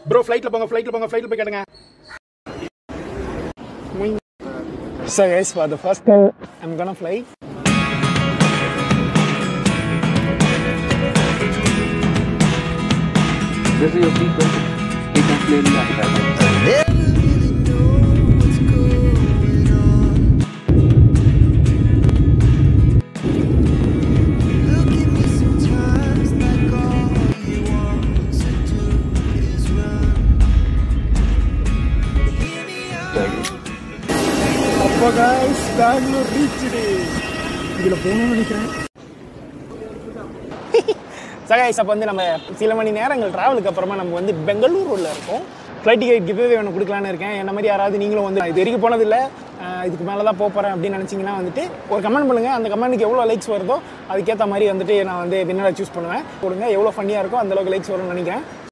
Bro ஃப்ளைட்டில் போங்க ஃப்ளைட்டில் போங்க ஃப்ளைட்டில் போய் கேட்டுங்க So guys, for the first time, I'm gonna fly. This is your sequence. You can clearly understand. அப்போ guys, பெங்களூர் ரீச்டு இதில் போகணும்னு நினைக்கிறேன் சகாய்ஸ் அப்போ வந்து நம்ம சில மணி நேரங்கள் ட்ராவலுக்கு அப்புறமா நம்ம வந்து பெங்களூரில் இருக்கோம் ஃப்ளைட் டிக்கெட் கிவ்வே ஒன்று கொடுக்கலான்னு இருக்கேன் என்ன மாதிரி யாராவது நீங்களும் வந்து இது வரைக்கும் போனதில்லை அஹ் இதுக்கு மேலே தான் போக போகிறேன் அப்படின்னு நினச்சிங்கன்னா வந்துட்டு ஒரு கமெண்ட் பண்ணுங்கள் அந்த கமெண்ட்டுக்கு எவ்வளோ லைக்ஸ் வருதோ அதுக்கேற்ற மாதிரி வந்துட்டு நான் வந்து வின்னரை சூஸ் பண்ணுவேன் கொடுங்க எவ்வளோ ஃபன்னியாக இருக்கோ அந்த அளவுக்கு லைக்ஸ் வரும்னு நினைக்கிறேன்